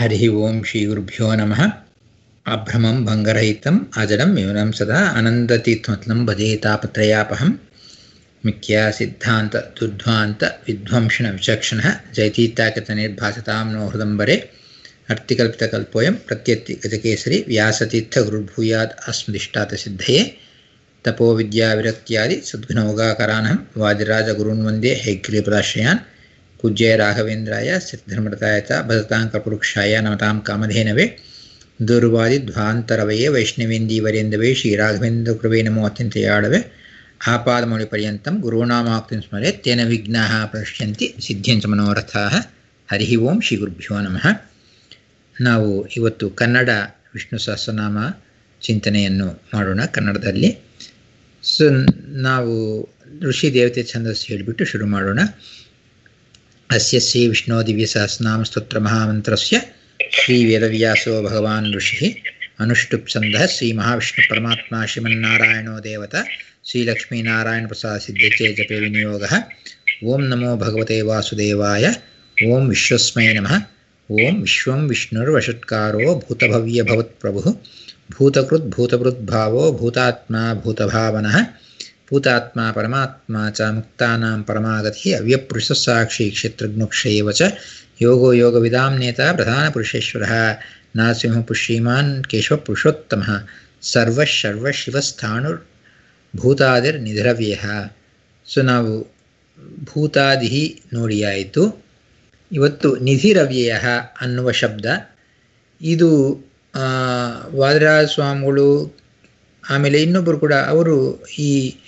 ಹರಿ ಓಂ ಶ್ರೀ ಗುರುಭ್ಯೋ ನಮಃ ಅಭ್ರಮಂ ಭಂಗರಹಿತಂ ಅಜಡಂ ಮ್ಯೂನಂ ಸದಾ ಅನಂದತೀರ್ಥಮತ್ಲಂ ಭಜೇ ತಾಪತ್ರಯಾಪಹಂ ಮಿಥ್ಯಾ ಸಿದ್ಧಾಂತ ದುರ್ಧ್ವಾಂತ ವಿಧ್ವಂಸಣ ವಿಚಕ್ಷಣ ಜಯತೀರ್ಥಾಕತನಿರ್ಭಾಸತಾಂ ನೋ ಹೃದಂಬರೆ ಅರ್ಥಿಕಲ್ಪಿತಕಲ್ಪೋಯಂ ಪ್ರತ್ಯತ್ತಿ ಗಜಕೇಸರಿ ವ್ಯಾಸತೀರ್ಥ ಗುರುರ್ಭೂಯಾದ್ ಅಸ್ಮದಿಷ್ಟಾತ ಸಿದ್ಧಯೇ ತಪೋ ವಿದ್ಯಾವಿರಕ್ತ್ಯಾದಿ ಸದ್ಗುಣೋಗಾಕರಾನಹಂ ವಾದಿರಾಜಗುರುನ್ ವಂದೇ ಹೈಗ್ರೀಪದಾಶ್ರಯಾನ್ ಪೂಜ್ಯ ರಾಘವೇಂದ್ರಾಯ ಸಿದ್ಧರ್ಮೃತಾಯ ಚ ಭಜತಾಂ ಕಪುರುಕ್ಷಾಯ ನಮತಾಂ ಕಾಮಧೇನವೇ ದುರ್ವಾದಿ ಧ್ವಾಂತರವಯೇ ವೈಷ್ಣವೇಂದೀವರೇಂದವೇ ಶ್ರೀರಾಘವೇಂದ್ರ ಕೃಪೇ ನಮೋ ಅತ್ಯಂತಯಾಳವೆ ಆಪಾದಮೌಳಿ ಪರ್ಯಂತಂ ಗುರುಣಾಮಾಕ್ತಿಂ ಸ್ಮರೆ ತೇನ ವಿಘ್ನಾಃ ಪ್ರಶ್ಯಂತಿ ಸಿದ್ಧ್ಯಂಚ ಮನೋರಥಾಃ ಹರಿ ಓಂ ಶ್ರೀ ಗುರುಭ್ಯೋ ನಮಃ ನಾವು ಇವತ್ತು ಕನ್ನಡ ವಿಷ್ಣು ಸಹಸ್ರನಾಮ ಚಿಂತನೆಯನ್ನು ಮಾಡೋಣ ಕನ್ನಡದಲ್ಲಿ ಸೊ ನಾವು ಋಷಿ ದೇವತೆ ಛಂದಸ್ಸು ಹೇಳಿಬಿಟ್ಟು ಶುರು ಮಾಡೋಣ ಅಸ್ಯ ಶ್ರೀ ವಿಷ್ಣು ದಿವ್ಯ ಸಹಸ್ರನಾಮ ಸ್ತೋತ್ರ ಮಹಾಮಂತ್ರಸ್ಯ ಶ್ರೀ ವೇದವ್ಯಾಸೋ ಭಗವಾನ್ ಋಷಿ ಅನುಷ್ಠುಪ್ ಛಂದಃ ಶ್ರೀ ಮಹಾವಿಷ್ಣು ಪರಮಾತ್ಮ ಶ್ರೀಮನ್ನಾರಾಯಣೋ ದೇವತ ಶ್ರೀಲಕ್ಷ್ಮೀನಾರಾಯಣ ಪ್ರಸಾದ ಸಿದ್ಧಚೇ ಜಪೆ ವಿನಿಯೋಗ ಓಂ ನಮೋ ಭಗವತೆ ವಾಸುದೇವಾಯ ಓಂ ವಿಶ್ವಸ್ಮೈ ನಮಃ ಓಂ ವಿಶ್ವಂ ವಿಷ್ಣುರ್ವಷಟ್ಕಾರೋ ಭೂತಭವ್ಯ ಭವತ್ಪ್ರಭು ಭೂತಕೃತ್ ಭೂತಭೃದ್ಭಾವೋ ಭೂತಾತ್ಮ ಭೂತಭಾವನಃ ಭೂತಾತ್ಮ ಪರಮಾತ್ಮ ಚ ಮುಕ್ತಾನಾಂ ಪರಮಾಗತಿ ಅವ್ಯಪುರುಷಸಾಕ್ಷಿ ಕ್ಷೇತ್ರಜ್ಞುಕ್ಷೇವ ಚ ಯೋಗೋ ಯೋಗವಿದಾಂ ನೇತ ಪ್ರಧಾನಪುರುಷೇಶ್ವರಃ ನಾರಸಿಂಹಪುಶ್ರೀಮಾನ್ ಕೇಶವಪುರುಷೋತ್ತಮಃ ಸರ್ವಶರ್ವಶಿವಸ್ಥಾಣುರ್ ಭೂತಾದಿರ್ನಿಧಿರವ್ಯ ಸೊ ನಾವು ಭೂತಾದಿ ನೋಡಿಯಾಯಿತು ಇವತ್ತು ನಿಧಿರವ್ಯಯ ಅನ್ನುವ ಶಬ್ದ ಇದು ವಾದರಾಜ ಸ್ವಾಮಿಗಳು ಆಮೇಲೆ ಇನ್ನೊಬ್ಬರು ಕೂಡ ಅವರು ಈ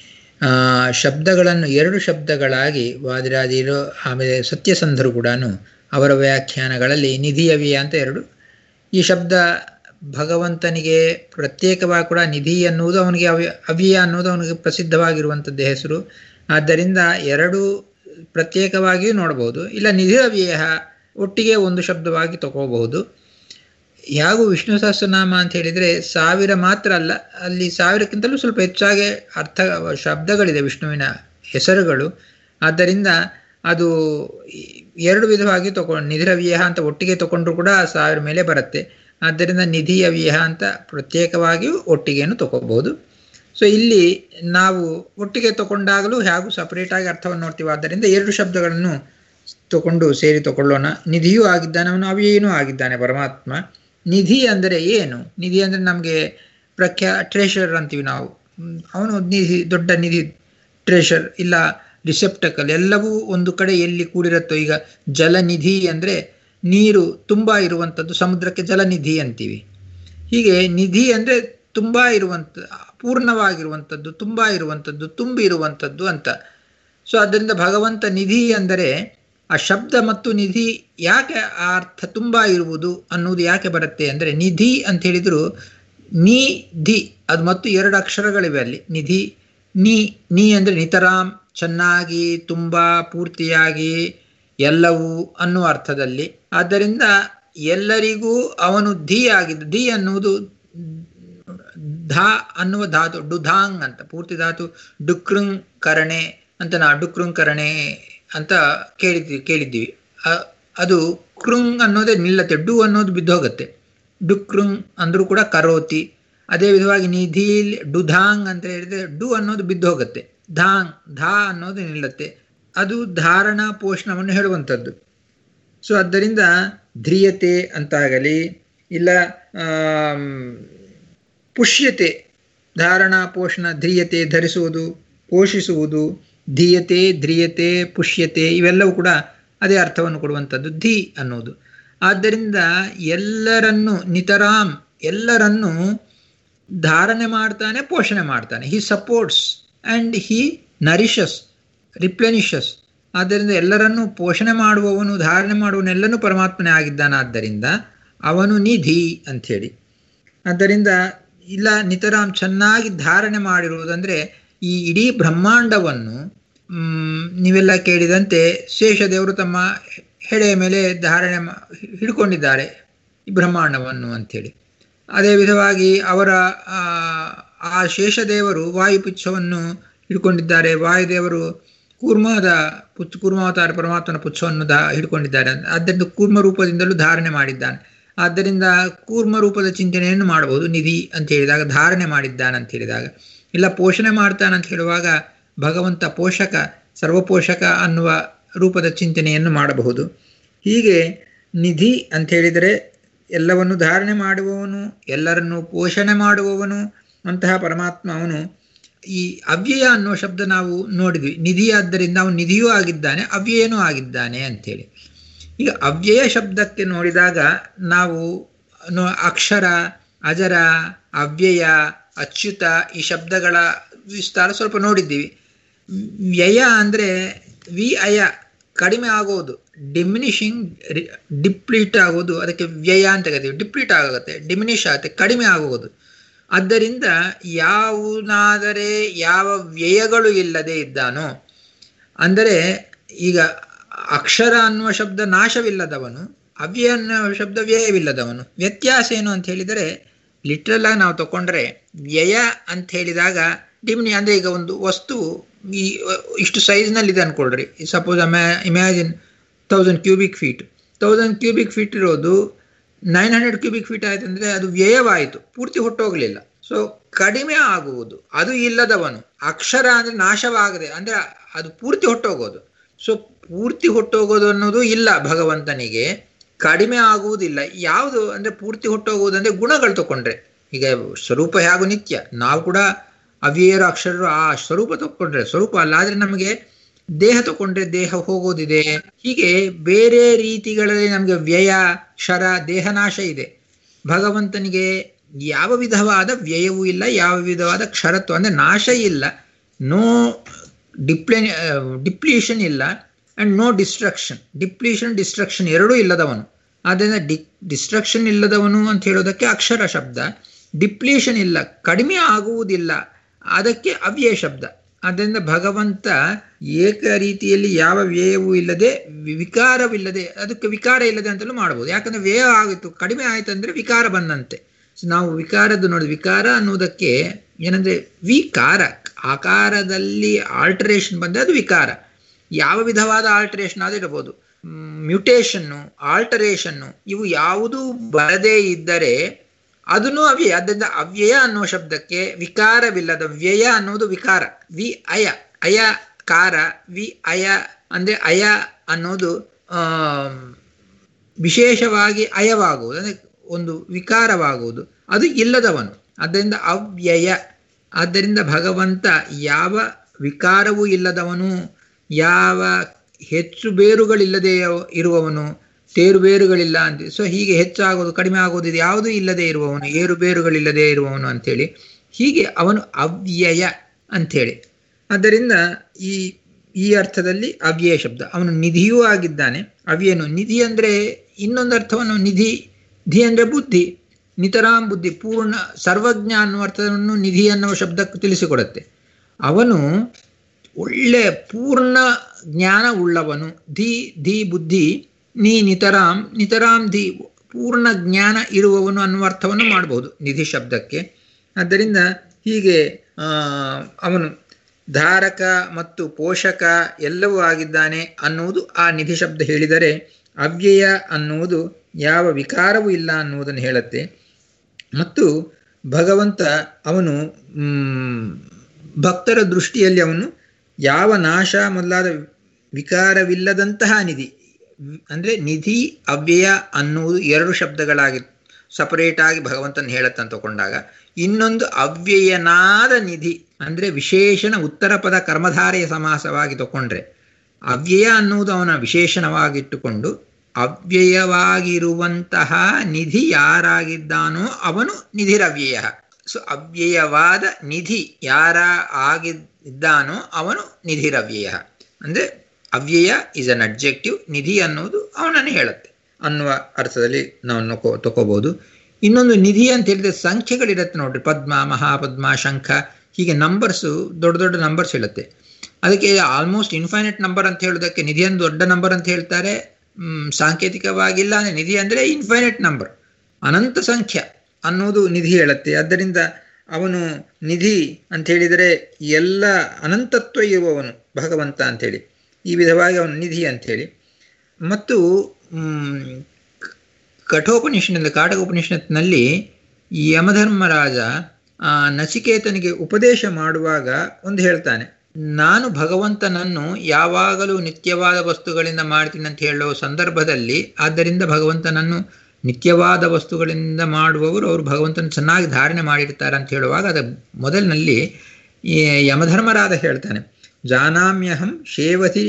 ಶಬ್ದಗಳನ್ನು ಎರಡು ಶಬ್ದಗಳಾಗಿ ವಾದಿರಾದಿರು ಆಮೇಲೆ ಸತ್ಯಸಂಧರು ಕೂಡ ಅವರ ವ್ಯಾಖ್ಯಾನಗಳಲ್ಲಿ ನಿಧಿಯವ್ಯಯ ಅಂತ ಎರಡು ಈ ಶಬ್ದ ಭಗವಂತನಿಗೆ ಪ್ರತ್ಯೇಕವಾಗಿ ಕೂಡ ನಿಧಿ ಅನ್ನುವುದು ಅವನಿಗೆ ಅವ್ಯ ಅವ್ಯಯ ಅನ್ನೋದು ಅವನಿಗೆ ಪ್ರಸಿದ್ಧವಾಗಿರುವಂಥದ್ದು ಹೆಸರು ಆದ್ದರಿಂದ ಎರಡು ಪ್ರತ್ಯೇಕವಾಗಿಯೂ ನೋಡಬಹುದು ಇಲ್ಲ ನಿಧಿ ಅವ್ಯಯ ಒಟ್ಟಿಗೆ ಒಂದು ಶಬ್ದವಾಗಿ ತಗೋಬಹುದು ಯಾಗೂ ವಿಷ್ಣು ಸಹಸ್ರನಾಮ ಅಂತ ಹೇಳಿದರೆ ಸಾವಿರ ಮಾತ್ರ ಅಲ್ಲ ಅಲ್ಲಿ ಸಾವಿರಕ್ಕಿಂತಲೂ ಸ್ವಲ್ಪ ಹೆಚ್ಚಾಗಿ ಅರ್ಥ ಶಬ್ದಗಳಿದೆ ವಿಷ್ಣುವಿನ ಹೆಸರುಗಳು ಆದ್ದರಿಂದ ಅದು ಎರಡು ವಿಧವಾಗಿ ತಗೊಂಡು ನಿಧಿರವ್ಯಯ ಅಂತ ಒಟ್ಟಿಗೆ ತಗೊಂಡ್ರು ಕೂಡ ಸಾವಿರ ಮೇಲೆ ಬರುತ್ತೆ ಆದ್ದರಿಂದ ನಿಧಿ ಅವ್ಯಯ ಅಂತ ಪ್ರತ್ಯೇಕವಾಗಿಯೂ ಒಟ್ಟಿಗೆಯನ್ನು ತಗೋಬಹುದು ಸೊ ಇಲ್ಲಿ ನಾವು ಒಟ್ಟಿಗೆ ತಗೊಂಡಾಗಲೂ ಹೇಗೂ ಸಪರೇಟಾಗಿ ಅರ್ಥವನ್ನು ನೋಡ್ತೀವಿ ಆದ್ದರಿಂದ ಎರಡು ಶಬ್ದಗಳನ್ನು ತಗೊಂಡು ಸೇರಿ ತಗೊಳ್ಳೋಣ ನಿಧಿಯೂ ಆಗಿದ್ದಾನೆ ಅವನು ಅವ್ಯಯನೂ ಆಗಿದ್ದಾನೆ ಪರಮಾತ್ಮ ನಿಧಿ ಅಂದರೆ ಏನು ನಿಧಿ ಅಂದರೆ ನಮಗೆ ಪ್ರಖ್ಯಾ ಟ್ರೇಷರ್ ಅಂತೀವಿ ನಾವು ಅವನು ನಿಧಿ ದೊಡ್ಡ ನಿಧಿ ಟ್ರೇಷರ್ ಇಲ್ಲ ರಿಸೆಪ್ಟಕಲ್ ಎಲ್ಲವೂ ಒಂದು ಕಡೆ ಎಲ್ಲಿ ಕೂಡಿರುತ್ತೋ ಈಗ ಜಲನಿಧಿ ಅಂದರೆ ನೀರು ತುಂಬ ಇರುವಂಥದ್ದು ಸಮುದ್ರಕ್ಕೆ ಜಲನಿಧಿ ಅಂತೀವಿ ಹೀಗೆ ನಿಧಿ ಅಂದರೆ ತುಂಬ ಇರುವಂಥ ಪೂರ್ಣವಾಗಿರುವಂಥದ್ದು ತುಂಬ ಇರುವಂಥದ್ದು ತುಂಬಿ ಇರುವಂಥದ್ದು ಅಂತ ಸೊ ಅದರಿಂದ ಭಗವಂತ ನಿಧಿ ಅಂದರೆ ಆ ಶಬ್ದ ಮತ್ತು ನಿಧಿ ಯಾಕೆ ಆ ಅರ್ಥ ತುಂಬ ಇರುವುದು ಅನ್ನುವುದು ಯಾಕೆ ಬರುತ್ತೆ ಅಂದರೆ ನಿಧಿ ಅಂತ ಹೇಳಿದ್ರು ನೀ ಧಿ ಅದು ಮತ್ತು ಎರಡು ಅಕ್ಷರಗಳಿವೆ ಅಲ್ಲಿ ನಿಧಿ ನೀ ನೀ ಅಂದರೆ ನಿತರಾಮ್ ಚೆನ್ನಾಗಿ ತುಂಬ ಪೂರ್ತಿಯಾಗಿ ಎಲ್ಲವೂ ಅನ್ನುವ ಅರ್ಥದಲ್ಲಿ ಆದ್ದರಿಂದ ಎಲ್ಲರಿಗೂ ಅವನು ಧಿ ಆಗಿದ್ದ ಧಿ ಅನ್ನುವುದು ಧಾ ಅನ್ನುವ ಧಾತು ಡುಧಾಂಗ್ ಅಂತ ಪೂರ್ತಿ ಧಾತು ಡುಕ್ರಂಗ್ ಕರಣೆ ಅಂತ ನಾ ಡುಕ್ರಂಗ್ ಕರಣೆ ಅಂತ ಕೇಳಿದ್ವಿ ಕೇಳಿದ್ದೀವಿ ಅದು ಕೃಂಗ್ ಅನ್ನೋದೇ ನಿಲ್ಲತ್ತೆ ಡು ಅನ್ನೋದು ಬಿದ್ದೋಗತ್ತೆ ಡುಕ್ರುಂಗ್ ಅಂದರೂ ಕೂಡ ಕರೋತಿ ಅದೇ ವಿಧವಾಗಿ ನಿಧಿ ಡುಧಾಂಗ್ ಅಂತ ಹೇಳಿದ್ರೆ ಡು ಅನ್ನೋದು ಬಿದ್ದು ಹೋಗುತ್ತೆ ಧಾಂಗ್ ಧಾ ಅನ್ನೋದು ನಿಲ್ಲತ್ತೆ ಅದು ಧಾರಣ ಪೋಷಣವನ್ನು ಹೇಳುವಂಥದ್ದು ಸೊ ಆದ್ದರಿಂದ ಧ್ರಿಯತೆ ಅಂತಾಗಲಿ ಇಲ್ಲ ಪುಷ್ಯತೆ ಧಾರಣ ಪೋಷಣ ಧ್ರಿಯತೆ ಧರಿಸುವುದು ಪೋಷಿಸುವುದು ಧೀಯತೆ ಧ್ರಿಯತೆ ಪುಷ್ಯತೆ ಇವೆಲ್ಲವೂ ಕೂಡ ಅದೇ ಅರ್ಥವನ್ನು ಕೊಡುವಂಥದ್ದು ಧಿ ಅನ್ನೋದು ಆದ್ದರಿಂದ ಎಲ್ಲರನ್ನು ನಿತರಾಮ್ ಎಲ್ಲರನ್ನು ಧಾರಣೆ ಮಾಡ್ತಾನೆ ಪೋಷಣೆ ಮಾಡ್ತಾನೆ he supports and he nourishes replenishes ಆದ್ದರಿಂದ ಎಲ್ಲರನ್ನೂ ಪೋಷಣೆ ಮಾಡುವವನು ಧಾರಣೆ ಮಾಡುವವನೆಲ್ಲನೂ ಪರಮಾತ್ಮನೇ ಆಗಿದ್ದಾನೆ ಆದ್ದರಿಂದ ಅವನು ನಿಧಿ ಅಂಥೇಳಿ ಆದ್ದರಿಂದ ಇಲ್ಲ ನಿತರಾಮ್ ಚೆನ್ನಾಗಿ ಧಾರಣೆ ಮಾಡಿರುವುದಂದರೆ ಈ ಇಡೀ ಬ್ರಹ್ಮಾಂಡವನ್ನು ನೀವೆಲ್ಲ ಕೇಳಿದಂತೆ ಶೇಷದೇವರು ತಮ್ಮ ಹೆಡೆಯ ಮೇಲೆ ಧಾರಣೆ ಹಿಡ್ಕೊಂಡಿದ್ದಾರೆ ಈ ಬ್ರಹ್ಮಾಂಡವನ್ನು ಅಂಥೇಳಿ ಅದೇ ವಿಧವಾಗಿ ಅವರ ಆ ಶೇಷದೇವರು ವಾಯುಪುಚ್ಛವನ್ನು ಹಿಡ್ಕೊಂಡಿದ್ದಾರೆ ವಾಯುದೇವರು ಕೂರ್ಮದ ಪುಚ್ ಕೂರ್ಮಾವತಾರ ಪರಮಾತ್ಮನ ಪುಚ್ಛವನ್ನು ದಾ ಹಿಡ್ಕೊಂಡಿದ್ದಾರೆ ಆದ್ದರಿಂದ ಕೂರ್ಮ ರೂಪದಿಂದಲೂ ಧಾರಣೆ ಮಾಡಿದ್ದಾನೆ ಆದ್ದರಿಂದ ಕೂರ್ಮ ರೂಪದ ಚಿಂತನೆಯನ್ನು ಮಾಡಬಹುದು ನಿಧಿ ಅಂತ ಹೇಳಿದಾಗ ಧಾರಣೆ ಮಾಡಿದ್ದಾನಂತ ಹೇಳಿದಾಗ ಇಲ್ಲ ಪೋಷಣೆ ಮಾಡ್ತಾನಂತ ಹೇಳುವಾಗ ಭಗವಂತ ಪೋಷಕ ಸರ್ವಪೋಷಕ ಅನ್ನುವ ರೂಪದ ಚಿಂತನೆಯನ್ನು ಮಾಡಬಹುದು ಹೀಗೆ ನಿಧಿ ಅಂತ ಹೇಳಿದರೆ ಎಲ್ಲವನ್ನು ಧಾರಣೆ ಮಾಡುವವನು ಎಲ್ಲರನ್ನು ಪೋಷಣೆ ಮಾಡುವವನು ಅಂತಹ ಪರಮಾತ್ಮ ಅವನು ಈ ಅವ್ಯಯ ಅನ್ನುವ ಶಬ್ದ ನಾವು ನೋಡಿದ್ವಿ ನಿಧಿ ಆದ್ದರಿಂದ ಅವನು ನಿಧಿಯೂ ಆಗಿದ್ದಾನೆ ಅವ್ಯಯನೂ ಆಗಿದ್ದಾನೆ ಅಂಥೇಳಿ ಈಗ ಅವ್ಯಯ ಶಬ್ದಕ್ಕೆ ನೋಡಿದಾಗ ನಾವು ಅಕ್ಷರ ಅಜರ ಅವ್ಯಯ ಅಚ್ಯುತ ಈ ಶಬ್ದಗಳ ವಿಸ್ತಾರ ಸ್ವಲ್ಪ ನೋಡಿದ್ದೀವಿ ವ್ಯಯ ಅಂದರೆ ವಿ ಅಯ ಕಡಿಮೆ ಆಗೋದು ಡಿಮಿನಿಷಿಂಗ್ ಡಿಪ್ಲೀಟ್ ಆಗೋದು ಅದಕ್ಕೆ ವ್ಯಯ ಅಂತ ಕರಿತೀವಿ ಡಿಪ್ಲೀಟ್ ಆಗುತ್ತೆ ಡಿಮಿನಿಷ್ ಆಗುತ್ತೆ ಕಡಿಮೆ ಆಗುವುದು ಆದ್ದರಿಂದ ಯಾವುದಾದರೆ ಯಾವ ವ್ಯಯಗಳು ಇಲ್ಲದೆ ಇದ್ದಾನೋ ಅಂದರೆ ಈಗ ಅಕ್ಷರ ಅನ್ನುವ ಶಬ್ದ ನಾಶವಿಲ್ಲದವನು ಅವ್ಯಯ ಅನ್ನುವ ಶಬ್ದ ವ್ಯಯವಿಲ್ಲದವನು ವ್ಯತ್ಯಾಸ ಏನು ಅಂತ ಹೇಳಿದರೆ ಲಿಟ್ರಲ್ ಆಗಿ ನಾವು ತಗೊಂಡ್ರೆ ವ್ಯಯ ಅಂತ ಹೇಳಿದಾಗ ಡಿಮ್ನಿ ಅಂದರೆ ಈಗ ಒಂದು ವಸ್ತು ಈ ಇಷ್ಟು ಸೈಜ್ನಲ್ಲಿದೆ ಅನ್ಕೊಳ್ರಿ ಸಪೋಸ್ ಅಮ್ಯಾ imagine thousand cubic feet thousand cubic feet ಇರೋದು ನೈನ್ ಹಂಡ್ರೆಡ್ ಕ್ಯೂಬಿಕ್ ಫೀಟ್ ಆಯ್ತು ಅಂದರೆ ಅದು ವ್ಯಯವಾಯಿತು ಪೂರ್ತಿ ಹೊಟ್ಟೋಗ್ಲಿಲ್ಲ ಸೊ ಕಡಿಮೆ ಆಗುವುದು ಅದು ಇಲ್ಲದವನು ಅಕ್ಷರ ಅಂದರೆ ನಾಶವಾಗದೆ ಅಂದರೆ ಅದು ಪೂರ್ತಿ ಹೊಟ್ಟೋಗೋದು ಸೊ ಪೂರ್ತಿ ಹೊಟ್ಟೋಗೋದು ಅನ್ನೋದು ಇಲ್ಲ ಭಗವಂತನಿಗೆ ಕಡಿಮೆ ಆಗುವುದಿಲ್ಲ ಯಾವುದು ಅಂದರೆ ಪೂರ್ತಿ ಹೊಟ್ಟೋಗುವುದು ಅಂದರೆ ಗುಣಗಳು ತಗೊಂಡ್ರೆ ಈಗ ಸ್ವರೂಪ ಹೇಗೂ ನಿತ್ಯ ನಾವು ಕೂಡ ಅವ್ಯಯರು ಅಕ್ಷರರು ಆ ಸ್ವರೂಪ ತಗೊಂಡ್ರೆ ಸ್ವರೂಪ ಅಲ್ಲ ಆದರೆ ನಮಗೆ ದೇಹ ತಗೊಂಡ್ರೆ ದೇಹ ಹೋಗೋದಿದೆ ಹೀಗೆ ಬೇರೆ ರೀತಿಗಳಲ್ಲಿ ನಮಗೆ ವ್ಯಯ ಕ್ಷರ ದೇಹನಾಶ ಇದೆ ಭಗವಂತನಿಗೆ ಯಾವ ವಿಧವಾದ ವ್ಯಯವೂ ಇಲ್ಲ ಯಾವ ವಿಧವಾದ ಕ್ಷರತ್ವ ಅಂದರೆ ನಾಶ ಇಲ್ಲ ನೋ ಡಿಪ್ಲೇ ಡಿಪ್ಲೀಷನ್ ಇಲ್ಲ and no destruction depletion destruction ಎರಡೂ ಇಲ್ಲದವನು ಆದ್ದರಿಂದ ಡಿ ಡಿಸ್ಟ್ರಕ್ಷನ್ ಇಲ್ಲದವನು ಅಂತ ಹೇಳೋದಕ್ಕೆ ಅಕ್ಷರ ಶಬ್ದ ಡಿಪ್ಲೀಷನ್ ಇಲ್ಲ ಕಡಿಮೆ ಆಗುವುದಿಲ್ಲ ಅದಕ್ಕೆ ಅವ್ಯಯ ಶಬ್ದ ಆದ್ದರಿಂದ ಭಗವಂತ ಏಕ ರೀತಿಯಲ್ಲಿ ಯಾವ ವ್ಯಯವೂ ಇಲ್ಲದೆ ವಿಕಾರವಿಲ್ಲದೆ ಅದಕ್ಕೆ ವಿಕಾರ ಇಲ್ಲದೆ ಅಂತಲೂ ಮಾಡ್ಬೋದು ಯಾಕಂದ್ರೆ ವ್ಯಯ ಆಗಿತ್ತು ಕಡಿಮೆ ಆಯ್ತು ಅಂದ್ರೆ ವಿಕಾರ ಬಂದಂತೆ ನಾವು ವಿಕಾರದ್ದು ನೋಡಿ ವಿಕಾರ ಅನ್ನೋದಕ್ಕೆ ಏನಂದ್ರೆ ವಿಕಾರ ಆಕಾರದಲ್ಲಿ ಆಲ್ಟರೇಷನ್ ಬಂದರೆ ಅದು ವಿಕಾರ ಯಾವ ವಿಧವಾದ ಆಲ್ಟರೇಷನ್ ಆದ್ರೂ ಇರಬಹುದು ಮ್ಯೂಟೇಷನ್ನು ಆಲ್ಟರೇಷನ್ನು ಇವು ಯಾವುದೂ ಬರದೇ ಇದ್ದರೆ ಅದನ್ನು ಅವ್ಯಯ ಆದ್ದರಿಂದ ಅವ್ಯಯ ಅನ್ನುವ ಶಬ್ದಕ್ಕೆ ವಿಕಾರವಿಲ್ಲದ ವ್ಯಯ ಅನ್ನೋದು ವಿಕಾರ ವಿ ಅಯ ಅಯ ಕಾರ ವಿ ಅಯ ಅಂದ್ರೆ ಅಯ ಅನ್ನೋದು ಆ ವಿಶೇಷವಾಗಿ ಅಯವಾಗುವುದು ಅಂದ್ರೆ ಒಂದು ವಿಕಾರವಾಗುವುದು ಅದು ಇಲ್ಲದವನು ಆದ್ದರಿಂದ ಅವ್ಯಯ ಆದ್ದರಿಂದ ಭಗವಂತ ಯಾವ ವಿಕಾರವೂ ಇಲ್ಲದವನು ಯಾವ ಹೆಚ್ಚು ಬೇರುಗಳಿಲ್ಲದೆ ಇರುವವನು ತೇರು ಬೇರುಗಳಿಲ್ಲ ಅಂತ ಸೊ ಹೀಗೆ ಹೆಚ್ಚಾಗೋದು ಕಡಿಮೆ ಆಗೋದು ಇದು ಯಾವುದೂ ಇಲ್ಲದೆ ಇರುವವನು ಏರು ಬೇರುಗಳಿಲ್ಲದೆ ಇರುವವನು ಅಂಥೇಳಿ ಹೀಗೆ ಅವನು ಅವ್ಯಯ ಅಂಥೇಳಿ ಆದ್ದರಿಂದ ಈ ಈ ಅರ್ಥದಲ್ಲಿ ಅವ್ಯಯ ಶಬ್ದ ಅವನು ನಿಧಿಯೂ ಆಗಿದ್ದಾನೆ ಅವ್ಯನು ನಿಧಿ ಅಂದರೆ ಇನ್ನೊಂದು ಅರ್ಥವನ್ನು ನಿಧಿ ಧಿ ಅಂದರೆ ಬುದ್ಧಿ ನಿತರಾಂ ಬುದ್ಧಿ ಪೂರ್ಣ ಸರ್ವಜ್ಞ ಅನ್ನುವ ಅರ್ಥವನ್ನು ನಿಧಿ ಅನ್ನುವ ಶಬ್ದಕ್ಕೆ ತಿಳಿಸಿಕೊಡುತ್ತೆ ಅವನು ಒಳ್ಳೆ ಪೂರ್ಣ ಜ್ಞಾನ ಉಳ್ಳವನು ಧಿ ಧಿ ಬುದ್ಧಿ ನೀ ನಿತರಾಂ ನಿತರಾಂ ಧಿ ಪೂರ್ಣ ಜ್ಞಾನ ಇರುವವನು ಅನ್ನುವ ಅರ್ಥವನ್ನು ಮಾಡಬಹುದು ನಿಧಿ ಶಬ್ದಕ್ಕೆ ಆದ್ದರಿಂದ ಹೀಗೆ ಅವನು ಧಾರಕ ಮತ್ತು ಪೋಷಕ ಎಲ್ಲವೂ ಆಗಿದ್ದಾನೆ ಅನ್ನುವುದು ಆ ನಿಧಿ ಶಬ್ದ ಹೇಳಿದರೆ ಅವ್ಯಯ ಅನ್ನುವುದು ಯಾವ ವಿಕಾರವೂ ಇಲ್ಲ ಅನ್ನುವುದನ್ನು ಹೇಳುತ್ತೆ ಮತ್ತು ಭಗವಂತ ಅವನು ಭಕ್ತರ ದೃಷ್ಟಿಯಲ್ಲಿ ಅವನು ಯಾವ ನಾಶ ಮೊದಲಾದ ವಿಕಾರವಿಲ್ಲದಂತಹ ನಿಧಿ ಅಂದರೆ ನಿಧಿ ಅವ್ಯಯ ಅನ್ನುವುದು ಎರಡು ಶಬ್ದಗಳಾಗಿ ಸಪರೇಟ್ ಆಗಿ ಭಗವಂತನ ಹೇಳತ್ತಂತ ತಗೊಂಡಾಗ ಇನ್ನೊಂದು ಅವ್ಯಯನಾದ ನಿಧಿ ಅಂದರೆ ವಿಶೇಷಣ ಉತ್ತರ ಪದ ಕರ್ಮಧಾರೆಯ ಸಮಾಸವಾಗಿ ತಗೊಂಡ್ರೆ ಅವ್ಯಯ ಅನ್ನುವುದು ಅವನ ವಿಶೇಷಣವಾಗಿಟ್ಟುಕೊಂಡು ಅವ್ಯಯವಾಗಿರುವಂತಹ ನಿಧಿ ಯಾರಾಗಿದ್ದಾನೋ ಅವನು ನಿಧಿರವ್ಯಯ ಸೊ ಅವ್ಯಯವಾದ ನಿಧಿ ಯಾರ ಆಗಿದ್ದಾನೋ ಅವನು ನಿಧಿರವ್ಯಯ ಅಂದರೆ ಅವ್ಯಯ ಇಸ್ ಅನ್ ಅಬ್ಜೆಕ್ಟಿವ್ ನಿಧಿ ಅನ್ನೋದು ಅವನನ್ನು ಹೇಳುತ್ತೆ ಅನ್ನುವ ಅರ್ಥದಲ್ಲಿ ನಾವು ನೊಕೋ ತಗೋಬಹುದು ಇನ್ನೊಂದು ನಿಧಿ ಅಂತ ಹೇಳಿದ್ರೆ ಸಂಖ್ಯೆಗಳಿರುತ್ತೆ ನೋಡ್ರಿ ಪದ್ಮ ಮಹಾಪದ್ಮ ಶಂಖ ಹೀಗೆ ನಂಬರ್ಸು ದೊಡ್ಡ ದೊಡ್ಡ ನಂಬರ್ಸ್ ಹೇಳುತ್ತೆ ಅದಕ್ಕೆ ಆಲ್ಮೋಸ್ಟ್ ಇನ್ಫೈನೈಟ್ ನಂಬರ್ ಅಂತ ಹೇಳೋದಕ್ಕೆ ನಿಧಿಯನ್ನು ದೊಡ್ಡ ನಂಬರ್ ಅಂತ ಹೇಳ್ತಾರೆ ಸಾಂಕೇತಿಕವಾಗಿಲ್ಲ ನಿಧಿ ಅಂದರೆ ಇನ್ಫೈನೈಟ್ ನಂಬರ್ ಅನಂತ ಸಂಖ್ಯ ಅನ್ನೋದು ನಿಧಿ ಹೇಳುತ್ತೆ ಆದ್ದರಿಂದ ಅವನು ನಿಧಿ ಅಂತ ಹೇಳಿದರೆ ಎಲ್ಲ ಅನಂತತ್ವ ಇರುವವನು ಭಗವಂತ ಅಂಥೇಳಿ ಈ ವಿಧವಾಗಿ ಅವನು ನಿಧಿ ಅಂಥೇಳಿ ಮತ್ತು ಕಠೋಪನಿಷತ್ನಲ್ಲಿ ಕಾಟಕ ಉಪನಿಷತ್ನಲ್ಲಿ ಯಮಧರ್ಮರಾಜ ಆ, ನಚಿಕೇತನಿಗೆ ಉಪದೇಶ ಮಾಡುವಾಗ ಒಂದು ಹೇಳ್ತಾನೆ ನಾನು ಭಗವಂತನನ್ನು ಯಾವಾಗಲೂ ನಿತ್ಯವಾದ ವಸ್ತುಗಳಿಂದ ಮಾಡ್ತೀನಿ ಅಂತ ಹೇಳೋ ಸಂದರ್ಭದಲ್ಲಿ ಆದ್ದರಿಂದ ಭಗವಂತನನ್ನು ನಿತ್ಯವಾದ ವಸ್ತುಗಳಿಂದ ಮಾಡುವವರು ಅವರು ಭಗವಂತನ ಚೆನ್ನಾಗಿ ಧಾರಣೆ ಮಾಡಿರ್ತಾರೆ ಅಂತ ಹೇಳುವಾಗ ಅದ ಮೊದಲಿನಲ್ಲಿ ಈ ಯಮಧರ್ಮರಾದ ಹೇಳ್ತಾನೆ ಜಾನಾಮ್ಯಹಂ ಶೇವಧಿ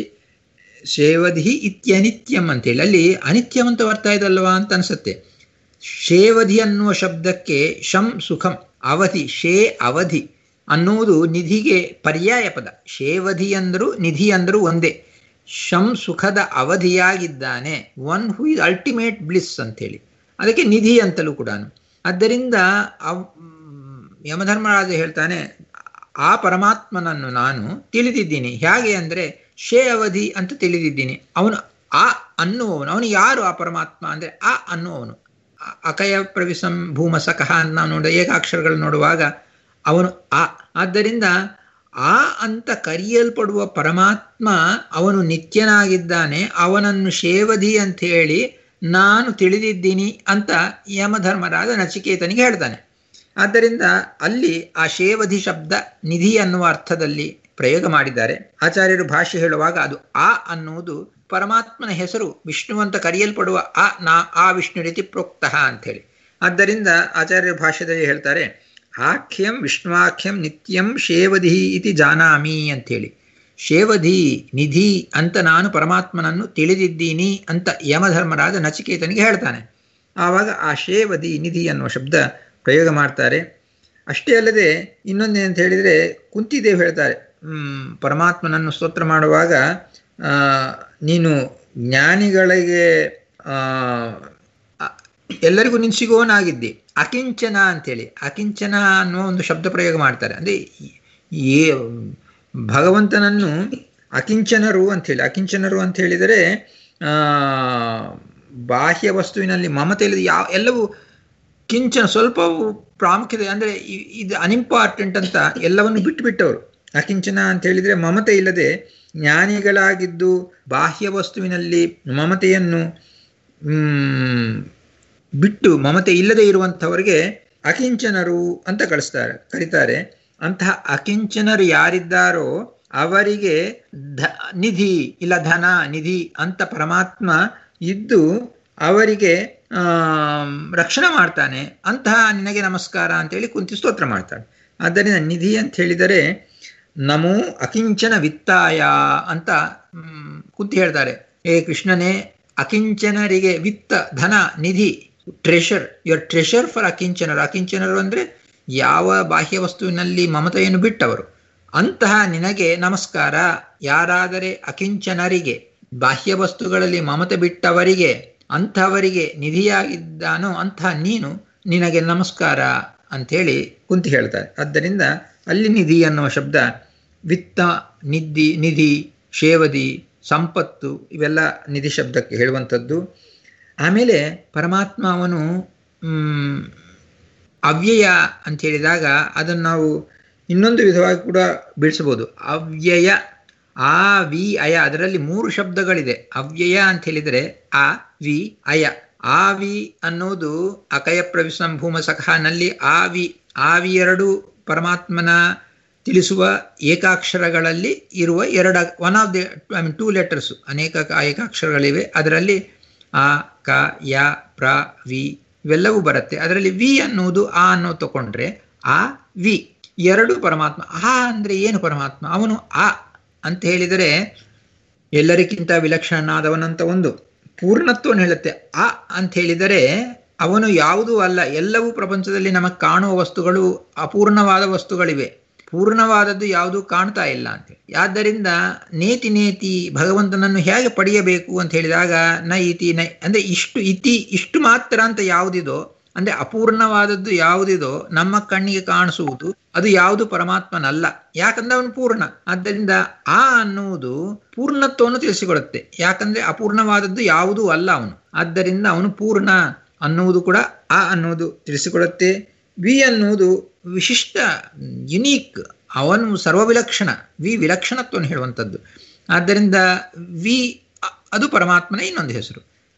ಶೇವಧಿ ಇತ್ಯನಿತ್ಯಂ ಅಂತೇಳಿ ಅಲ್ಲಿ ಅನಿತ್ಯಂ ಅಂತ ಬರ್ತಾ ಇದಲ್ವಾ ಅಂತ ಅನ್ಸುತ್ತೆ ಶೇವಧಿ ಅನ್ನುವ ಶಬ್ದಕ್ಕೆ ಶಂ ಸುಖಂ ಅವಧಿ ಶೇ ಅವಧಿ ಅನ್ನುವುದು ನಿಧಿಗೆ ಪರ್ಯಾಯ ಪದ ಶೇವಧಿ ಅಂದರೂ ನಿಧಿ ಅಂದರೂ ಒಂದೇ ಶಂ ಸುಖದ ಅವಧಿಯಾಗಿದ್ದಾನೆ one who is ultimate bliss ಅಂತೇಳಿ ಅದಕ್ಕೆ ನಿಧಿ ಅಂತಲೂ ಕೂಡ ಆದ್ದರಿಂದ ಅವ್ ಯಮಧರ್ಮರಾಜ ಹೇಳ್ತಾನೆ ಆ ಪರಮಾತ್ಮನನ್ನು ನಾನು ತಿಳಿದಿದ್ದೀನಿ ಹೇಗೆ ಅಂದರೆ ಶೇ ಅವಧಿ ಅಂತ ತಿಳಿದಿದ್ದೀನಿ ಅವನು ಆ ಅನ್ನುವವನು ಅವನು ಯಾರು ಆ ಪರಮಾತ್ಮ ಅಂದರೆ ಆ ಅನ್ನುವವನು ಅ- ಅಕಯ ಪ್ರವಿಸಂ ಭೂಮಸಕಃ ಅಂತ ನಾವು ನೋಡ ಏಕಾಕ್ಷರಗಳು ನೋಡುವಾಗ ಅವನು ಆ ಆದ್ದರಿಂದ ಆ ಅಂತ ಕರೆಯಲ್ಪಡುವ ಪರಮಾತ್ಮ ಅವನು ನಿತ್ಯನಾಗಿದ್ದಾನೆ ಅವನನ್ನು ಶೇವಧಿ ಅಂತ ಹೇಳಿ ನಾನು ತಿಳಿದಿದ್ದೀನಿ ಅಂತ ಯಮಧರ್ಮರಾದ ನಚಿಕೇತನಿಗೆ ಹೇಳ್ತಾನೆ ಆದ್ದರಿಂದ ಅಲ್ಲಿ ಆ ಶೇವಧಿ ಶಬ್ದ ನಿಧಿ ಅನ್ನುವ ಅರ್ಥದಲ್ಲಿ ಪ್ರಯೋಗ ಮಾಡಿದ್ದಾರೆ ಆಚಾರ್ಯರು ಭಾಷೆ ಹೇಳುವಾಗ ಅದು ಆ ಅನ್ನುವುದು ಪರಮಾತ್ಮನ ಹೆಸರು ವಿಷ್ಣು ಅಂತ ಕರೆಯಲ್ಪಡುವ ಆ ನಾ ಆ ವಿಷ್ಣು ರೀತಿ ಪ್ರೋಕ್ತಃ ಅಂಥೇಳಿ ಆದ್ದರಿಂದ ಆಚಾರ್ಯರು ಭಾಷ್ಯದಲ್ಲಿ ಹೇಳ್ತಾರೆ ಆಖ್ಯಂ ವಿಷ್ಣುವಾಖ್ಯಂ ನಿತ್ಯಂ ಶೇವಧಿ ಇತಿ ಜಾನಾಮಿ ಅಂಥೇಳಿ ಶೇವಧಿ ನಿಧಿ ಅಂತ ನಾನು ಪರಮಾತ್ಮನನ್ನು ತಿಳಿದಿದ್ದೀನಿ ಅಂತ ಯಮಧರ್ಮರಾದ ನಚಿಕೇತನಿಗೆ ಹೇಳ್ತಾನೆ ಆವಾಗ ಆ ಶೇವಧಿ ನಿಧಿ ಅನ್ನುವ ಶಬ್ದ ಪ್ರಯೋಗ ಮಾಡ್ತಾರೆ ಅಷ್ಟೇ ಅಲ್ಲದೆ ಇನ್ನೊಂದೇನಂತ ಹೇಳಿದರೆ ಕುಂತಿದೇವ್ ಹೇಳ್ತಾರೆ ಹ್ಮ್, ಪರಮಾತ್ಮನನ್ನು ಸ್ತೋತ್ರ ಮಾಡುವಾಗ ಆ, ನೀನು ಜ್ಞಾನಿಗಳಿಗೆ ಆ, ಅ- ಎಲ್ಲರಿಗೂ ನೀನು ಸಿಗೋನಾಗಿದ್ದಿ ಅಕಿಂಚನ ಅಂತೇಳಿ ಅಕಿಂಚನ ಅನ್ನುವ ಒಂದು ಶಬ್ದ ಪ್ರಯೋಗ ಮಾಡ್ತಾರೆ ಅಂದರೆ ಏ ಭಗವಂತನನ್ನು ಅಕಿಂಚನರು ಅಂಥೇಳಿ ಅಕಿಂಚನರು ಅಂತ ಹೇಳಿದರೆ ಆ, ಬಾಹ್ಯ ವಸ್ತುವಿನಲ್ಲಿ ಮಮತೆ ಇಲ್ಲದೆ ಯಾವ ಎಲ್ಲವೂ ಕಿಂಚನ ಸ್ವಲ್ಪ ಪ್ರಾಮುಖ್ಯತೆ ಅಂದರೆ ಇದು ಅನ್ಇಂಪಾರ್ಟೆಂಟ್ ಅಂತ ಎಲ್ಲವನ್ನು ಬಿಟ್ಟುಬಿಟ್ಟವರು ಅಕಿಂಚನ ಅಂತ ಹೇಳಿದರೆ ಮಮತೆ ಇಲ್ಲದೆ ಜ್ಞಾನಿಗಳಾಗಿದ್ದು ಬಾಹ್ಯ ವಸ್ತುವಿನಲ್ಲಿ ಮಮತೆಯನ್ನು ಮ್, ಬಿಟ್ಟು ಮಮತೆ ಇಲ್ಲದೆ ಇರುವಂಥವರಿಗೆ ಅಕಿಂಚನರು ಅಂತ ಕಳಿಸ್ತಾರೆ ಕರೀತಾರೆ ಅಂತಹ ಅಕಿಂಚನರು ಯಾರಿದ್ದಾರೋ ಅವರಿಗೆ ಧ ನಿಧಿ ಇಲ್ಲ ಧನ ನಿಧಿ ಅಂತ ಪರಮಾತ್ಮ ಇದ್ದು ಅವರಿಗೆ ಆಮ್, ರಕ್ಷಣೆ ಮಾಡ್ತಾನೆ ಅಂತಹ ನಿನಗೆ ನಮಸ್ಕಾರ ಅಂತೇಳಿ ಕುಂತಿ ಸ್ತೋತ್ರ ಮಾಡ್ತಾನೆ ಆದ್ದರಿಂದ ನಿಧಿ ಅಂತ ಹೇಳಿದರೆ ನಮೋ ಅಕಿಂಚನ ವಿತ್ತಾಯ ಅಂತ ಮ್, ಕುಂತಿ ಹೇಳ್ತಾರೆ ಏ ಕೃಷ್ಣನೇ ಅಕಿಂಚನರಿಗೆ ವಿತ್ತ ಧನ ನಿಧಿ ಟ್ರೆಷರ್ ಯುವರ್ ಟ್ರೆಷರ್ ಫಾರ್ ಅಕಿಂಚನರು ಅಕಿಂಚನರು ಅಂದರೆ ಯಾವ ಬಾಹ್ಯ ವಸ್ತುವಿನಲ್ಲಿ ಮಮತೆಯನ್ನು ಬಿಟ್ಟವರು ಅಂತಹ ನಿನಗೆ ನಮಸ್ಕಾರ ಯಾರಾದರೆ ಅಕಿಂಚನರಿಗೆ ಬಾಹ್ಯ ವಸ್ತುಗಳಲ್ಲಿ ಮಮತೆ ಬಿಟ್ಟವರಿಗೆ ಅಂಥವರಿಗೆ ನಿಧಿಯಾಗಿದ್ದಾನೋ ಅಂತಹ ನೀನು ನಿನಗೆ ನಮಸ್ಕಾರ ಅಂಥೇಳಿ ಕುಂತಿ ಹೇಳ್ತಾರೆ ಆದ್ದರಿಂದ ಅಲ್ಲಿ ನಿಧಿ ಅನ್ನುವ ಶಬ್ದ ವಿತ್ತ ನಿಧಿ ನಿಧಿ ಶೇವದಿ ಸಂಪತ್ತು ಇವೆಲ್ಲ ನಿಧಿ ಶಬ್ದಕ್ಕೆ ಹೇಳುವಂಥದ್ದು ಆಮೇಲೆ ಪರಮಾತ್ಮ ಅವನು ಮ್, ಅವ್ಯಯ ಅಂತ ಹೇಳಿದಾಗ ಅದನ್ನು ನಾವು ಇನ್ನೊಂದು ವಿಧವಾಗಿ ಕೂಡ ಬಿಡಿಸ್ಬೋದು ಅವ್ಯಯ ಆ ವಿ ಅಯ ಅದರಲ್ಲಿ ಮೂರು ಶಬ್ದಗಳಿದೆ ಅವ್ಯಯ ಅಂತ ಹೇಳಿದರೆ ಆ ವಿ ಅಯ ಆ ವಿ ಅನ್ನೋದು ಅಕಯ ಪ್ರವಿಸಂ ಭೂಮ ಸಖನಲ್ಲಿ ಆ ವಿ ಆ ವಿ ಎರಡು ಪರಮಾತ್ಮನ ತಿಳಿಸುವ ಏಕಾಕ್ಷರಗಳಲ್ಲಿ ಇರುವ ಎರಡು one of the I mean two letters ಅನೇಕ ಕ- ಏಕಾಕ್ಷರಗಳಿವೆ ಅದರಲ್ಲಿ ಆ ಕ ಯ ಪ್ರ ವಿ ಇವೆಲ್ಲವೂ ಬರುತ್ತೆ ಅದರಲ್ಲಿ ವಿ ಅನ್ನುವುದು ಆ ಅನ್ನೋ ತಗೊಂಡ್ರೆ ಆ ವಿ ಎರಡು ಪರಮಾತ್ಮ ಆ ಅಂದರೆ ಏನು ಪರಮಾತ್ಮ ಅವನು ಆ ಅಂತ ಹೇಳಿದರೆ ಎಲ್ಲರಿಗಿಂತ ವಿಲಕ್ಷಣನಾದವನಂತ ಒಂದು ಪೂರ್ಣತ್ವವನ್ನು ಹೇಳುತ್ತೆ ಆ ಅಂತ ಹೇಳಿದರೆ ಅವನು ಯಾವುದೂ ಅಲ್ಲ ಎಲ್ಲವೂ ಪ್ರಪಂಚದಲ್ಲಿ ನಮಗೆ ಕಾಣುವ ವಸ್ತುಗಳು ಅಪೂರ್ಣವಾದ ವಸ್ತುಗಳಿವೆ ಪೂರ್ಣವಾದದ್ದು ಯಾವುದೂ ಕಾಣ್ತಾ ಇಲ್ಲ ಅಂತ ಆದ್ದರಿಂದ ನೇತಿ ನೇತಿ ಭಗವಂತನನ್ನು ಹೇಗೆ ಪಡೆಯಬೇಕು ಅಂತ ಹೇಳಿದಾಗ ನ ಇತಿ ನ ಅಂದರೆ ಇಷ್ಟು ಇತಿ ಇಷ್ಟು ಮಾತ್ರ ಅಂತ ಯಾವುದಿದೋ ಅಂದರೆ ಅಪೂರ್ಣವಾದದ್ದು ಯಾವುದಿದೋ ನಮ್ಮ ಕಣ್ಣಿಗೆ ಕಾಣಿಸುವುದು ಅದು ಯಾವುದು ಪರಮಾತ್ಮನಲ್ಲ ಯಾಕಂದ್ರೆ ಅವನು ಪೂರ್ಣ ಆದ್ದರಿಂದ ಆ ಅನ್ನುವುದು ಪೂರ್ಣತ್ವವನ್ನು ತಿಳಿಸಿಕೊಡುತ್ತೆ ಯಾಕಂದ್ರೆ ಅಪೂರ್ಣವಾದದ್ದು ಯಾವುದೂ ಅಲ್ಲ ಅವನು ಆದ್ದರಿಂದ ಅವನು ಪೂರ್ಣ ಅನ್ನುವುದು ಕೂಡ ಆ ಅನ್ನುವುದು ತಿಳಿಸಿಕೊಡುತ್ತೆ ವಿ ಅನ್ನುವುದು ವಿಶಿಷ್ಟ ಯುನೀಕ್ ಅವನು ಸರ್ವವಿಲಕ್ಷಣ ವಿ ವಿಲಕ್ಷಣತ್ವವನ್ನು ಹೇಳುವಂಥದ್ದು ಆದ್ದರಿಂದ ವಿ ಅ- ಅದು ಪರಮಾತ್ಮನ ಇನ್ನೊಂದು ಹೆಸರು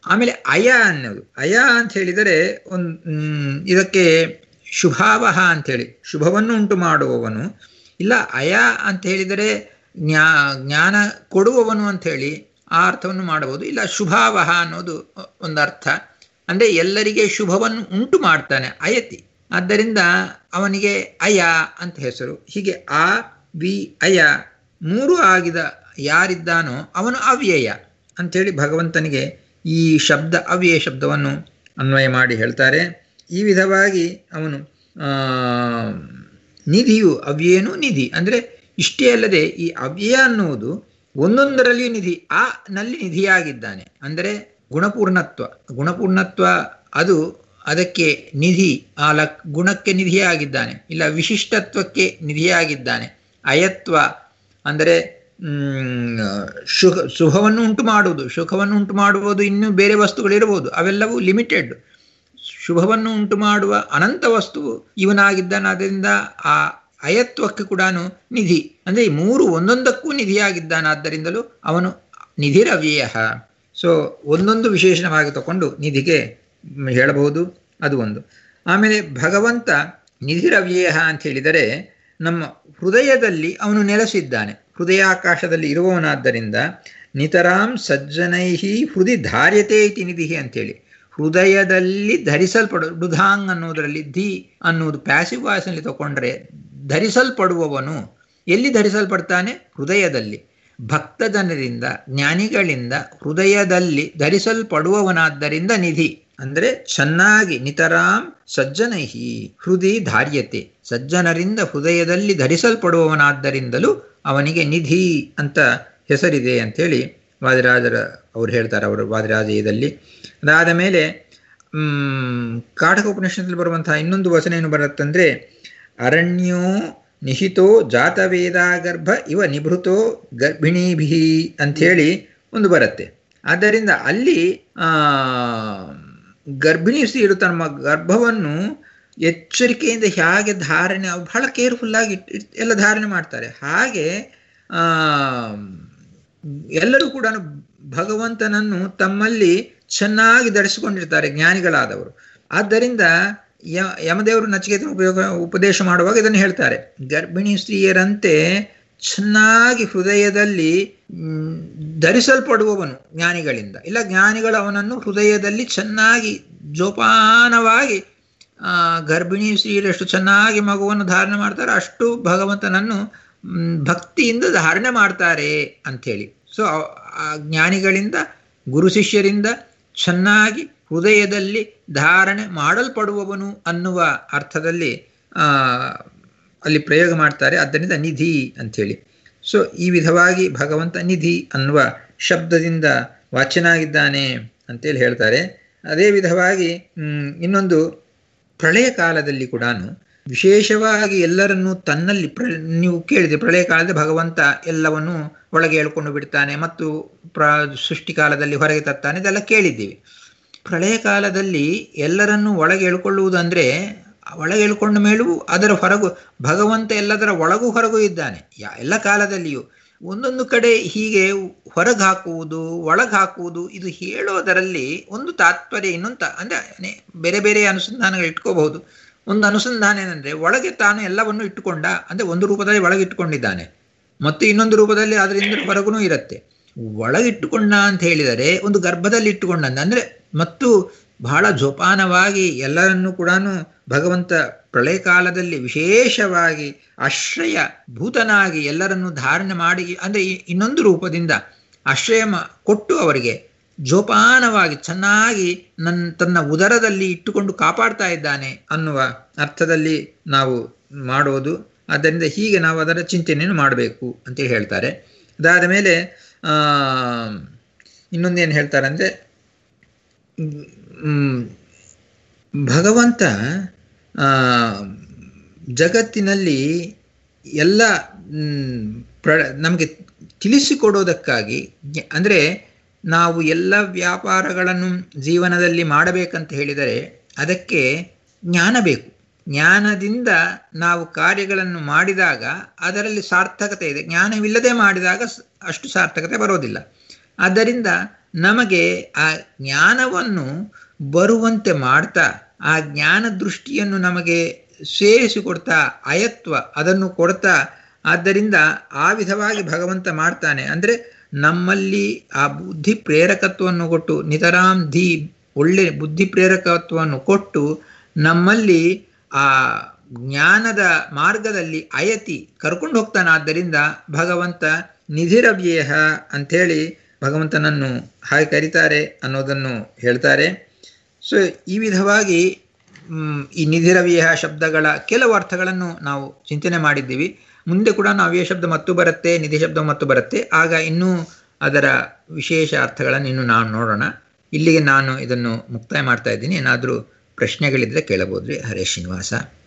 ಆಮೇಲೆ ಅಯ ಅನ್ನೋದು ಅಯ ಅಂತ ಹೇಳಿದರೆ ಒಂದು ಇದಕ್ಕೆ ಶುಭಾವಹ ಅಂಥೇಳಿ ಶುಭವನ್ನು ಉಂಟು ಮಾಡುವವನು ಇಲ್ಲ ಅಯ ಅಂತ ಹೇಳಿದರೆ ಜ್ಞಾ ಜ್ಞಾನ ಕೊಡುವವನು ಅಂಥೇಳಿ ಆ ಅರ್ಥವನ್ನು ಮಾಡಬಹುದು ಇಲ್ಲ ಶುಭಾವಹ ಅನ್ನೋದು ಒಂದು ಅರ್ಥ ಅಂದರೆ ಎಲ್ಲರಿಗೆ ಶುಭವನ್ನು ಉಂಟು ಮಾಡ್ತಾನೆ ಅಯತಿ ಆದ್ದರಿಂದ ಅವನಿಗೆ ಅಯ ಅಂತ ಹೆಸರು ಹೀಗೆ ಆ ವಿ ಅಯ ಮೂರು ಆಗಿದ ಯಾರಿದ್ದಾನೋ ಅವನು ಅವ್ಯಯ ಅಂಥೇಳಿ ಭಗವಂತನಿಗೆ ಈ ಶಬ್ದ ಅವ್ಯಯ ಶಬ್ದವನ್ನು ಅನ್ವಯ ಮಾಡಿ ಹೇಳ್ತಾರೆ ಈ ವಿಧವಾಗಿ ಅವನು ನಿಧಿಯು ಅವ್ಯಯನೂ ನಿಧಿ ಅಂದರೆ ಇಷ್ಟೇ ಅಲ್ಲದೆ ಈ ಅವ್ಯಯ ಅನ್ನುವುದು ಒಂದೊಂದರಲ್ಲಿಯೂ ನಿಧಿ ಆ ನಲ್ಲಿ ನಿಧಿಯಾಗಿದ್ದಾನೆ ಅಂದರೆ ಗುಣಪೂರ್ಣತ್ವ ಗುಣಪೂರ್ಣತ್ವ ಅದು ಅದಕ್ಕೆ ನಿಧಿ ಆ ಲಕ್ ಗುಣಕ್ಕೆ ನಿಧಿಯಾಗಿದ್ದಾನೆ ಇಲ್ಲ ವಿಶಿಷ್ಟತ್ವಕ್ಕೆ ನಿಧಿಯಾಗಿದ್ದಾನೆ ಅಯತ್ವ ಅಂದರೆ ಶುಭ ಶುಭವನ್ನು ಉಂಟು ಮಾಡುವುದು ಸುಖವನ್ನು ಉಂಟು ಮಾಡುವುದು ಇನ್ನೂ ಬೇರೆ ವಸ್ತುಗಳಿರಬಹುದು ಅವೆಲ್ಲವೂ ಲಿಮಿಟೆಡ್ ಶುಭವನ್ನು ಉಂಟು ಮಾಡುವ ಅನಂತ ವಸ್ತುವು ಇವನಾಗಿದ್ದಾನಾದ್ದರಿಂದ ಆ ಅಯತ್ವಕ್ಕೆ ಕೂಡ ನಿಧಿ ಅಂದರೆ ಈ ಮೂರು ಒಂದೊಂದಕ್ಕೂ ನಿಧಿಯಾಗಿದ್ದಾನಾದ್ದರಿಂದಲೂ ಅವನು ನಿಧಿರವ್ಯಯ ಸೊ ಒಂದೊಂದು ವಿಶೇಷಣವಾಗಿ ತಗೊಂಡು ನಿಧಿಗೆ ಹೇಳಬಹುದು ಅದು ಒಂದು ಆಮೇಲೆ ಭಗವಂತ ನಿಧಿರವ್ಯಯ ಅಂತ ಹೇಳಿದರೆ ನಮ್ಮ ಹೃದಯದಲ್ಲಿ ಅವನು ನೆಲೆಸಿದ್ದಾನೆ ಹೃದಯಾಕಾಶದಲ್ಲಿ ಇರುವವನಾದ್ದರಿಂದ ನಿತರಾಂ ಸಜ್ಜನೈಹಿ ಹೃದಯ ಧಾರ್ಯತೆ ಇತಿ ನಿಧಿ ಅಂತೇಳಿ ಹೃದಯದಲ್ಲಿ ಧರಿಸಲ್ಪಡು ಡುಧಾಂಗ್ ಅನ್ನೋದರಲ್ಲಿ ಧಿ ಅನ್ನೋದು ಪ್ಯಾಸಿವ್ ವಾಯ್ಸ್ನಲ್ಲಿ ತಗೊಂಡ್ರೆ ಧರಿಸಲ್ಪಡುವವನು ಎಲ್ಲಿ ಧರಿಸಲ್ಪಡ್ತಾನೆ ಹೃದಯದಲ್ಲಿ ಭಕ್ತ ಜನರಿಂದ ಜ್ಞಾನಿಗಳಿಂದ ಹೃದಯದಲ್ಲಿ ಧರಿಸಲ್ಪಡುವವನಾದ್ದರಿಂದ ನಿಧಿ ಅಂದರೆ ಚೆನ್ನಾಗಿ ನಿತರಾಂ ಸಜ್ಜನೈಹಿ ಹೃದಯ ಧಾರ್ಯತೆ ಸಜ್ಜನರಿಂದ ಹೃದಯದಲ್ಲಿ ಧರಿಸಲ್ಪಡುವವನಾದ್ದರಿಂದಲೂ ಅವನಿಗೆ ನಿಧಿ ಅಂತ ಹೆಸರಿದೆ ಅಂಥೇಳಿ ವಾದಿರಾಜರ ಅವ್ರು ಹೇಳ್ತಾರೆ ಅವರು ವಾದಿರಾಜಯದಲ್ಲಿ ಅದಾದ ಮೇಲೆ ಕಾಟಕ ಉಪನಿಷತ್ನಲ್ಲಿ ಬರುವಂತಹ ಇನ್ನೊಂದು ವಚನ ಏನು ಬರುತ್ತಂದ್ರೆ ಅರಣ್ಯೋ ನಿಹಿತೋ ಜಾತವೇದಾಗರ್ಭ ಇವ ನಿಭೃತೋ ಗರ್ಭಿಣೀಭಿ ಅಂಥೇಳಿ ಒಂದು ಬರುತ್ತೆ ಆದ್ದರಿಂದ ಅಲ್ಲಿ ಗರ್ಭಿಣಿ ಸ್ತ್ರೀಯರು ತಮ್ಮ ಗರ್ಭವನ್ನು ಎಚ್ಚರಿಕೆಯಿಂದ ಹೇಗೆ ಧಾರಣೆ ಬಹಳ ಕೇರ್ಫುಲ್ಲಾಗಿ ಎಲ್ಲ ಧಾರಣೆ ಮಾಡ್ತಾರೆ ಹಾಗೆ ಎಲ್ಲರೂ ಕೂಡ ಭಗವಂತನನ್ನು ತಮ್ಮಲ್ಲಿ ಚೆನ್ನಾಗಿ ಧರಿಸಿಕೊಂಡಿರ್ತಾರೆ ಜ್ಞಾನಿಗಳಾದವರು ಆದ್ದರಿಂದ ಯ ಯಮದೇವರು ನಚಿಕೇತನ ಉಪಯೋಗ ಉಪದೇಶ ಮಾಡುವಾಗ ಇದನ್ನು ಹೇಳ್ತಾರೆ ಗರ್ಭಿಣಿ ಸ್ತ್ರೀಯರಂತೆ ಚೆನ್ನಾಗಿ ಹೃದಯದಲ್ಲಿ ಧರಿಸಲ್ಪಡುವವನು ಜ್ಞಾನಿಗಳಿಂದ ಇಲ್ಲ ಜ್ಞಾನಿಗಳು ಅವನನ್ನು ಹೃದಯದಲ್ಲಿ ಚೆನ್ನಾಗಿ ಜೋಪಾನವಾಗಿ ಗರ್ಭಿಣಿ ಸ್ತ್ರೀಯರು ಎಷ್ಟು ಚೆನ್ನಾಗಿ ಮಗುವನ್ನು ಧಾರಣೆ ಮಾಡ್ತಾರೆ ಅಷ್ಟು ಭಗವಂತನನ್ನು ಭಕ್ತಿಯಿಂದ ಧಾರಣೆ ಮಾಡ್ತಾರೆ ಅಂಥೇಳಿ ಸೊ ಆ ಜ್ಞಾನಿಗಳಿಂದ ಗುರು ಶಿಷ್ಯರಿಂದ ಚೆನ್ನಾಗಿ ಹೃದಯದಲ್ಲಿ ಧಾರಣೆ ಮಾಡಲ್ಪಡುವವನು ಅನ್ನುವ ಅರ್ಥದಲ್ಲಿ ಅಲ್ಲಿ ಪ್ರಯೋಗ ಮಾಡ್ತಾರೆ ಆದ್ದರಿಂದ ನಿಧಿ ಅಂಥೇಳಿ ಸೊ ಈ ವಿಧವಾಗಿ ಭಗವಂತ ನಿಧಿ ಅನ್ನುವ ಶಬ್ದದಿಂದ ವಾಚ್ಯನಾಗಿದ್ದಾನೆ ಅಂತೇಳಿ ಹೇಳ್ತಾರೆ ಅದೇ ವಿಧವಾಗಿ ಇನ್ನೊಂದು ಪ್ರಳಯ ಕಾಲದಲ್ಲಿ ಕೂಡ ವಿಶೇಷವಾಗಿ ಎಲ್ಲರನ್ನೂ ತನ್ನಲ್ಲಿ ಪ್ರ ನೀವು ಕೇಳಿದೆ ಪ್ರಳಯ ಕಾಲದಲ್ಲಿ ಭಗವಂತ ಎಲ್ಲವನ್ನು ಒಳಗೆ ಹೇಳ್ಕೊಂಡು ಬಿಡ್ತಾನೆ ಮತ್ತು ಪ್ರ ಸೃಷ್ಟಿ ಕಾಲದಲ್ಲಿ ಹೊರಗೆ ತರ್ತಾನೆ ಇದೆಲ್ಲ ಕೇಳಿದ್ದೀವಿ ಪ್ರಳಯ ಕಾಲದಲ್ಲಿ ಎಲ್ಲರನ್ನೂ ಒಳಗೆ ಎಳ್ಕೊಳ್ಳುವುದು ಅಂದರೆ ಒಳಗೆ ಎಳ್ಕೊಂಡ ಮೇಲೂ ಅದರ ಹೊರಗು ಭಗವಂತ ಎಲ್ಲದರ ಒಳಗೂ ಹೊರಗೂ ಇದ್ದಾನೆ ಯಾ ಎಲ್ಲ ಕಾಲದಲ್ಲಿಯೂ ಒಂದೊಂದು ಕಡೆ ಹೀಗೆ ಹೊರಗೆ ಹಾಕುವುದು ಒಳಗೆ ಹಾಕುವುದು ಇದು ಹೇಳೋದರಲ್ಲಿ ಒಂದು ತಾತ್ಪರ್ಯ ಇನ್ನೊಂದು ಅಂದರೆ ಬೇರೆ ಬೇರೆ ಅನುಸಂಧಾನಗಳು ಇಟ್ಕೋಬಹುದು ಒಂದು ಅನುಸಂಧಾನ ಏನಂದ್ರೆ ಒಳಗೆ ತಾನು ಎಲ್ಲವನ್ನು ಇಟ್ಟುಕೊಂಡ ಅಂದ್ರೆ ಒಂದು ರೂಪದಲ್ಲಿ ಒಳಗೆ ಇಟ್ಟುಕೊಂಡಿದ್ದಾನೆ ಮತ್ತು ಇನ್ನೊಂದು ರೂಪದಲ್ಲಿ ಅದರಿಂದ ಹೊರಗೂ ಇರುತ್ತೆ ಒಳಗಿಟ್ಟುಕೊಂಡ ಅಂತ ಹೇಳಿದರೆ ಒಂದು ಗರ್ಭದಲ್ಲಿ ಇಟ್ಟುಕೊಂಡ ಅಂದ್ರೆ ಮತ್ತು ಬಹಳ ಜೋಪಾನವಾಗಿ ಎಲ್ಲರನ್ನೂ ಕೂಡ ಭಗವಂತ ಪ್ರಳಯ ಕಾಲದಲ್ಲಿ ವಿಶೇಷವಾಗಿ ಆಶ್ರಯ ಭೂತನಾಗಿ ಎಲ್ಲರನ್ನೂ ಧಾರಣೆ ಮಾಡಿ ಅಂದರೆ ಇನ್ನೊಂದು ರೂಪದಿಂದ ಆಶ್ರಯ ಕೊಟ್ಟು ಅವರಿಗೆ ಜೋಪಾನವಾಗಿ ಚೆನ್ನಾಗಿ ನನ್ನ ತನ್ನ ಉದರದಲ್ಲಿ ಇಟ್ಟುಕೊಂಡು ಕಾಪಾಡ್ತಾ ಇದ್ದಾನೆ ಅನ್ನುವ ಅರ್ಥದಲ್ಲಿ ನಾವು ಮಾಡೋದು ಆದ್ದರಿಂದ ಹೀಗೆ ನಾವು ಅದರ ಚಿಂತನೆಯನ್ನು ಮಾಡಬೇಕು ಅಂತೇಳಿ ಹೇಳ್ತಾರೆ ಅದಾದ ಮೇಲೆ ಇನ್ನೊಂದೇನು ಹೇಳ್ತಾರೆ ಅಂದರೆ ಭಗವಂತ ಜಗತ್ತಿನಲ್ಲಿ ಎಲ್ಲ ಪ್ರ ನಮಗೆ ತಿಳಿಸಿಕೊಡೋದಕ್ಕಾಗಿ ಅಂದರೆ ನಾವು ಎಲ್ಲ ವ್ಯಾಪಾರಗಳನ್ನು ಜೀವನದಲ್ಲಿ ಮಾಡಬೇಕಂತ ಹೇಳಿದರೆ ಅದಕ್ಕೆ ಜ್ಞಾನ ಬೇಕು ಜ್ಞಾನದಿಂದ ನಾವು ಕಾರ್ಯಗಳನ್ನು ಮಾಡಿದಾಗ ಅದರಲ್ಲಿ ಸಾರ್ಥಕತೆ ಇದೆ ಜ್ಞಾನವಿಲ್ಲದೆ ಮಾಡಿದಾಗ ಅಷ್ಟು ಸಾರ್ಥಕತೆ ಬರೋದಿಲ್ಲ ಆದ್ದರಿಂದ ನಮಗೆ ಆ ಜ್ಞಾನವನ್ನು ಬರುವಂತೆ ಮಾಡ್ತಾ ಆ ಜ್ಞಾನ ದೃಷ್ಟಿಯನ್ನು ನಮಗೆ ಸೇರಿಸಿಕೊಡ್ತಾ ಅಯತ್ವ ಅದನ್ನು ಕೊಡ್ತಾ ಆದ್ದರಿಂದ ಆ ವಿಧವಾಗಿ ಭಗವಂತ ಮಾಡ್ತಾನೆ ಅಂದರೆ ನಮ್ಮಲ್ಲಿ ಆ ಬುದ್ಧಿ ಪ್ರೇರಕತ್ವವನ್ನು ಕೊಟ್ಟು ನಿತರಾಮ್ ಧಿ ಒಳ್ಳೆ ಬುದ್ಧಿ ಪ್ರೇರಕತ್ವವನ್ನು ಕೊಟ್ಟು ನಮ್ಮಲ್ಲಿ ಆ ಜ್ಞಾನದ ಮಾರ್ಗದಲ್ಲಿ ಅಯತಿ ಕರ್ಕೊಂಡು ಹೋಗ್ತಾನೆ ಆದ್ದರಿಂದ ಭಗವಂತ ನಿಧಿರವ್ಯಯ ಅಂಥೇಳಿ ಭಗವಂತನನ್ನು ಹಾಗೆ ಕರೀತಾರೆ ಅನ್ನೋದನ್ನು ಹೇಳ್ತಾರೆ ಸೊ ಈ ವಿಧವಾಗಿ ಈ ನಿಧಿರವ್ಯಯ ಶಬ್ದಗಳ ಕೆಲವು ಅರ್ಥಗಳನ್ನು ನಾವು ಚಿಂತನೆ ಮಾಡಿದ್ದೀವಿ ಮುಂದೆ ಕೂಡ ನವ್ಯ ಶಬ್ದ ಮತ್ತು ಬರುತ್ತೆ ನಿಧಿ ಶಬ್ದ ಮತ್ತು ಬರುತ್ತೆ ಆಗ ಇನ್ನೂ ಅದರ ವಿಶೇಷ ಅರ್ಥಗಳನ್ನು ಇನ್ನು ನಾವು ನೋಡೋಣ ಇಲ್ಲಿಗೆ ನಾನು ಇದನ್ನು ಮುಕ್ತಾಯ ಮಾಡ್ತಾ ಇದ್ದೀನಿ ಏನಾದರೂ ಪ್ರಶ್ನೆಗಳಿದ್ರೆ ಕೇಳಬಹುದ್ರಿ ಹರೇ ಶ್ರೀನಿವಾಸ